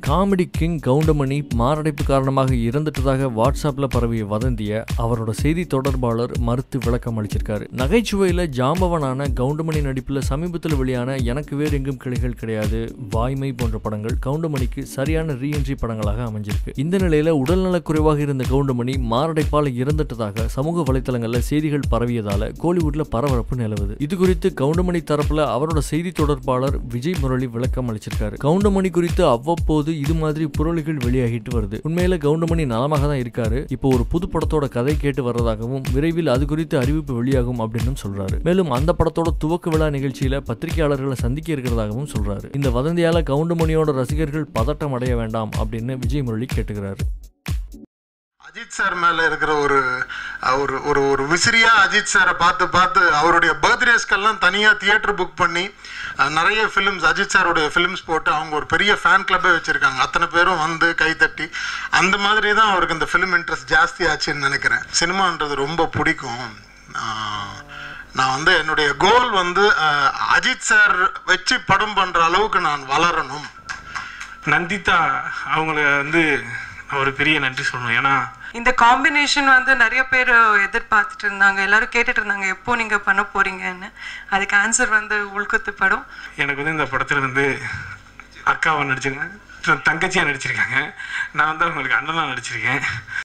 comedy king Goundamani மாரடைப்பு காரணமாக இறந்துட்டதாக வாட்ஸ்அப்ல பரவிய வதந்திய அவரோட செய்தி தொடர்பாளர் மறுத்து விளக்கம் அளிச்சிருக்காரு நகைச்சுவையில ஜாம்பவனான கவுண்டமணி நடிப்புல சமீபத்தில் வெளியான எனக்கு வேறு எங்கும் கிளைகள் கிடையாது வாய்மை போன்ற படங்கள் கவுண்டமணிக்கு சரியான ரீஎன்ட்ரி படங்களாக அமைஞ்சிருக்கு இந்த நிலையில உடல்நலக் குறைவாக இருந்த கவுண்டமணி மாரடைப்பால் இறந்துட்டதாக சமூக வலைத்தளங்கள்ல செய்திகள் பரவியதால கோலிவுட்ல பரபரப்பு நிலவுது இது குறித்து கவுண்டமணி தரப்புல அவரோட செய்தி தொடர்பாளர் விஜய் முரளி விளக்கம் அளிச்சிருக்காரு கவுண்டமணி குறித்து அவ்வப்போது இது மாதிரி புரளிகள் வெளியாகிட்டு வருது உண்மையில கவுண்டமணி நலமாக தான் இருக்காரு இப்போ ஒரு புது படத்தோட கதை கேட்டு வர்றதாகவும் விரைவில் அது குறித்து அறிவிப்பு வெளியாகும் அப்படின்னு சொல்றாரு மேலும் அந்த படத்தோட துவக்க விழா நிகழ்ச்சியில பத்திரிகையாளர்களை சந்திக்க இருக்கிறதாகவும் சொல்றாரு இந்த வதந்தியால கவுண்டமணியோட ரசிகர்கள் பதட்டம் அடைய வேண்டாம் அப்படின்னு விஜய் முரளி கேட்டுக்கிறாரு அஜித் சார் மேல இருக்கிற ஒரு ஒரு ஒரு ஒரு விசிறியா அஜித் சாரை பார்த்து பார்த்து அவருடைய பர்த்டேஸ்க்கெல்லாம் தனியா தியேட்டர் புக் பண்ணி அஹ், நிறைய ஃபிலிம்ஸ் அஜித் சாருடைய ஃபிலிம்ஸ் போட்டு அவங்க ஒரு பெரிய ஃபேன் கிளப்பே வச்சிருக்காங்க அத்தனை பேரும் வந்து கைத்தட்டி அந்த மாதிரி தான் அவருக்கு இந்த ஃபிலிம் இன்ட்ரெஸ்ட் ஜாஸ்தி ஆச்சுன்னு நினைக்கிறேன் சினிமான்றது ரொம்ப பிடிக்கும் ஆஹ், நான் வந்து என்னுடைய கோல் வந்து அஹ், அஜித் சார் வச்சு படம் பண்ற அளவுக்கு நான் வளரணும் நந்திதா அவங்கள வந்து நான் ஒரு பெரிய நன்றி சொல்லணும் ஏன்னா இந்த காம்பினேஷன் வந்து நிறைய பேர் எதிர்பார்த்துட்டு இருந்தாங்க எல்லாரும் கேட்டுட்டு இருந்தாங்க எப்போ நீங்க பண்ண போறீங்கன்னு அதுக்கு ஆன்சர் வந்து உள்குத்து படம் எனக்கு வந்து இந்த படத்தில் வந்து அக்காவை நடிச்சிருக்கேன் தங்கச்சியாக நடிச்சிருக்காங்க நான் வந்து அவங்களுக்கு அண்ணனாக நடிச்சிருக்கேன்